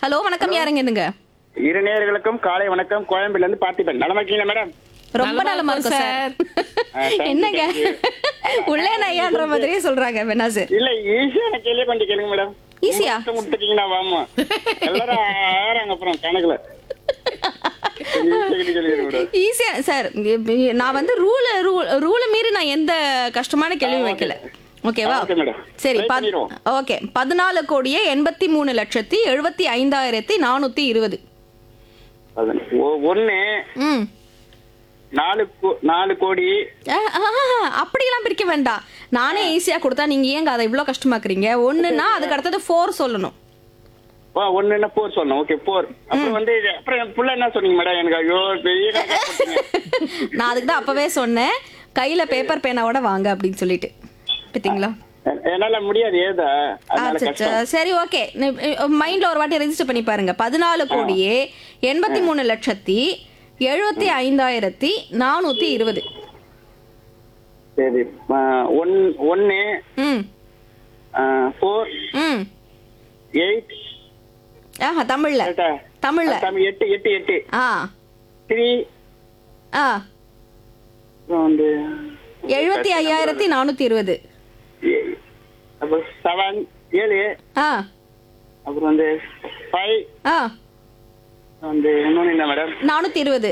Hello வணக்கம் யாருங்க இதுங்க இரு நேயர்களுக்கும் காலை வணக்கம் கோயம்புல இருந்து பார்த்திபன் நலமா இருக்கீங்களா மேடம் ரொம்ப நலமா நலமா இருக்கும் சார் ஆ, thank you, என்னங்க thank உள்ளே நையான்ற மாதிரியே சொல்றாங்க பெனாசு இல்ல ஈஸியான கேள்வி கொஞ்சம் கேளுங்க மேடம் ஈஸியா? கொடுத்துட்டீங்கன்னா வாமா எல்லாரும் ஆறாங்க அப்புறம் கணக்குல கொஞ்சம் easy ஆ கேட்டு கேளுங்க மேடம். ஈஸியா சார் நான் வந்து ரூல் ரூல் ரூலை மீறி நான் எந்த கஷ்டமான கேள்வி ஆ, okay. வைக்கல ஓகேவா ஆ, okay, madam. சரி Try பத்- பண்ணிடுவோம். ஓகே பதினாலு கோடியே எண்பத்தி மூணு லட்சத்தி எழுபத்தி ஐந்தாயிரத்தி நானூத்தி இருபது அதான். ஒ- ஒண்ணு ம் நாலு கோ- நாலு கோடி ஆ, ஆ, அப்படியெல்லாம் பிரிக்க வேண்டாம் நானே ஈஸியா கொடுத்தா நீங்க ஏங்க அதை இவ்வளவு கஷ்டமாக்குறீங்க ஒண்ணுன்னா அதுக்கு அடுத்தது ஃபோர் சொல்லணும் வா ஒண்ணு என்ன போர் சொன்னோம் ஓகே போர் அப்புறம் வந்து இது- அப்புறம் புள்ள என்ன சொன்னீங்க மேடம் எனக்கு ஐயோ பெரிய கணக்கா போட்டீங்க. நான் அதுக்கு தான் அப்பவே சொன்னேன் கையில பேப்பர் பேனாவோட வாங்க அப்படின்னு சொல்லிட்டு பார்த்தீங்களா எ- என்னால முடியாது ஏதா அதனால அச்சச்சோ. கஷ்டம் சரி ஓகே மைண்ட்ல ஒரு வாட்டி ரெஜிஸ்டர் பண்ணி பாருங்க பதினாலு கோடியே எண்பத்தி மூணு லட்சத்தி எழுபத்தி ஐந்தாயிரத்தி நானூத்தி இருபது சரி ஆ, ஒன் ஒன்னு ம் ஃபோர் ம் எயிட் ஆஹா தமிழ்ல கரெக்டா தமிழ்ல தமிழ் எட்டு எட்டு எட்டு ஆ த்ரீ ஆ அப்புறம் வந்து எழுபத்தி ஐயாயிரத்தி நானூத்தி இருபது ஏ- அப்புறம் செவன் ஏழு ஆ அப்புறம் வந்து ஃபைவ் ஆ வந்து இன்னொன்று என்ன மேடம் நானூத்தி இருபது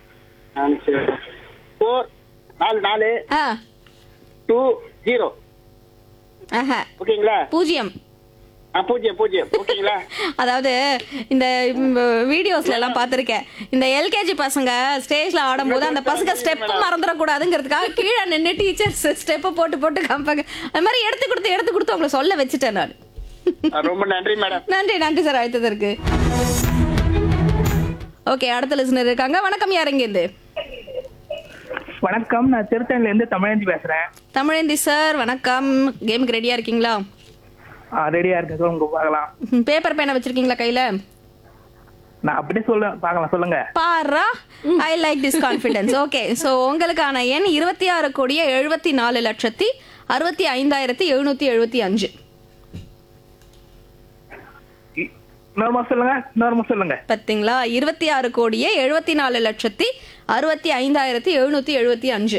ஃபோர் நாலு நாலு ஆ டூ ஜீரோ ஆஹா ஓகேங்களா பூஜ்ஜியம் ஆ பூஜ்ஜியம் பூஜ்ஜியம் ஓகேங்களா அதாவது இந்த வீடியோஸ்ல எல்லாம் பார்த்திருக்கேன் இந்த எல்கேஜி பசங்க ஸ்டேஜ்ல ஆடும்போது அந்த பசங்க ஸ்டெப் மறந்துடக்கூடாதுங்கிறதுக்காக கீழே நின்று டீச்சர்ஸ் ஸ்டெப்பை போட்டு போட்டு காமிப்பாங்க அது மாதிரி எடுத்து கொடுத்து எடுத்து கொடுத்து அவங்கள சொல்ல வச்சுட்டேன் நான் ஆ, ரொம்ப நன்றி மேடம் நன்றி நன்றி சார் அழைத்ததற்கு ஓகே அடுத்த லிசனர் இருக்காங்க வணக்கம் யாருங்க இது வணக்கம் நான் திருத்தணில இருந்து தமிழஞ்சி பேசுறேன் தமிழந்தி சார் வணக்கம் கேமுக்கு ரெடியா இருக்கீங்களா ரெடியா இருக்கேன் சொல்லுங்க பார்க்கலாம் பேப்பர் பேனை வச்சிருக்கீங்களா கையில நான் அப்படியே சொல்ல பார்க்கலாம் சொல்லுங்க பாரா I like this confidence okay so உங்களுக்கான எண் இருபத்தி ஆறு கோடியே எழுபத்தி நாலு லட்சத்தி அறுபத்தி ஐந்தாயிரத்தி எழுநூத்தி எழுபத்தி அஞ்சு இ- இன்னொரு முறை சொல்லுங்க இன்னொரு முறை சொல்லுங்க பார்த்தீங்களா இருபத்தி ஆறு கோடியே எழுபத்தி நாலு லட்சத்தி அறுபத்தி ஐந்தாயிரத்தி எழுநூத்தி எழுபத்தி அஞ்சு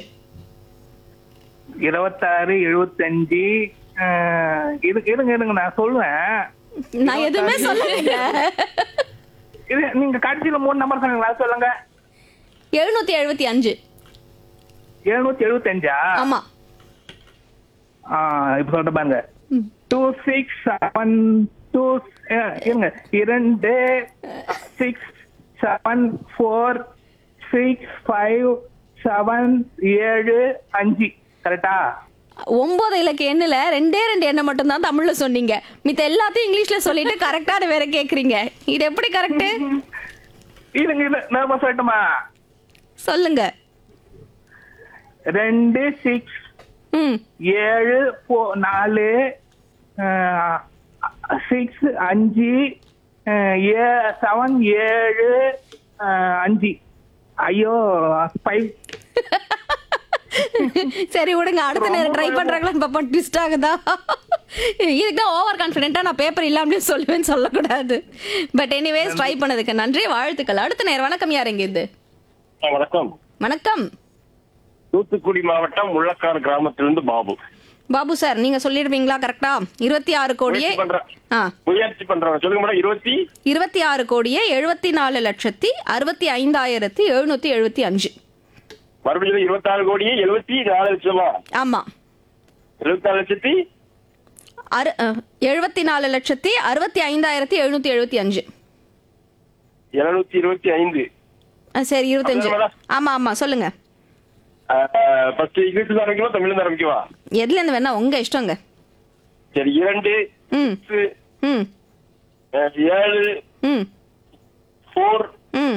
இருபத்தாறு எழுபத்தஞ்சு அஹ், இருங்க இருங்க இருங்க நான் சொல்லுவேன் நான் எதுவுமே சொல்லலைங்க இது நீங்க கடைசியில மூணு நம்பர் சொன்னீங்களா அது சொல்லுங்க எழுநூத்தி எழுபத்தி அஞ்சு எழுநூத்தி எழுபத்தஞ்சா ஆமா ஆஹ் இப்ப சொல்ற பாருங்க டூ சிக்ஸ் செவன் டூ இருங்க இரண்டு six seven four six five seven ஏழு அஞ்சு கரெக்டா ஒன்பது இலக்க எண்ணுல ரெண்டே ரெண்டு எண்ணை மட்டும் தான் தமிழ்ல சொன்னீங்க மித்த எல்லாத்தையும் இங்கிலீஷ்ல சொல்லிட்டு கரெக்டான வேற கேக்குறீங்க இது எப்படி கரெக்ட் இருங்க இல்ல நான் சொல்லட்டுமா சொல்லுங்க ரெண்டு சிக்ஸ் ம் ஏழு ஃபோ நாலு சிக்ஸ் அஞ்சு அஹ், ஏ செவன் ஏழு அஹ், அஞ்சு ஐயோ ஃபைவ் சரி விடுங்க அடுத்த நேரம் ட்ரை பண்றாங்களா பாப்போம் ட்விஸ்ட் ஆகுதா இதுக்கு தான் ஓவர் கான்ஃபிடென்ட்டா நான் பேப்பர் இல்லாமலே சொல்லுவேன்னு சொல்லக்கூடாது பட் எனிவேஸ் ட்ரை பண்ணதுக்கு நன்றி வாழ்த்துக்கள் அடுத்த நேரம் வணக்கம் யாருங்க இது வணக்கம் வணக்கம் தூத்துக்குடி மாவட்டம் முள்ளக்காடு கிராமத்திலிருந்து பாபு பாபு சார் நீங்க சொல்லிடுவீங்களா கரெக்டா இருபத்தி ஆறு கோடியே முயற்சி பண்றேன் ஆ முயற்சி பண்றேன் சொல்லுங்க மேடம் இருபத்தி இருபத்தி ஆறு கோடியே எழுபத்தி நாலு லட்சத்தி அறுபத்தி ஐந்தாயிரத்தி எழுநூத்தி எழுபத்தி அஞ்சு மறுபடியும் இருபத்தி ஆறு கோடியே எழுபத்தி நாலு லட்சமா ஆமா எழுபத்தி நாலு லட்சத்தி அறு எழுபத்தி நாலு லட்சத்தி அறுபத்தி ஐந்தாயிரத்தி எழுநூத்தி எழுபத்தி அஞ்சு இருநூத்தி இருபத்தி ஐந்து ஆ, சரி இருபத்தஞ்சு அப்படியா மேடம்? ஆமா ஆமா சொல்லுங்க ஃபர்ஸ்ட் இங்கிலீஷ் ஆரம்பிக்கவா தமிழ் ஆரம்பிக்கவா எதுல இருந்து வேணா உங்க இஷ்டங்க சரி இரண்டு ம் six, ம் அஹ், ஏழு ம் ஃபோர் ம்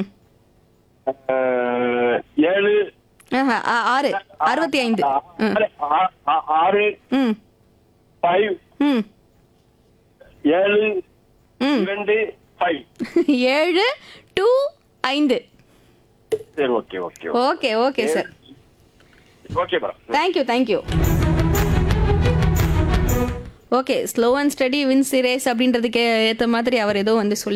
ஏழு ஆஹா, ஆ- ஆறு அறுபத்தி ஐந்து ம் ஆறு, ஆ- ஆ- ஆறு ம் ஃபைவ் ம் ஏழு ம் இரண்டு ஃபைவ் ஏழு டூ ஐந்து சரி okay okay okay okay sir okay madam thank you thank you okay slow and steady wins race அப்படின்றதுக்கு ஏற்ற மாதிரி அவர் ஏதோ வந்து சொல்லி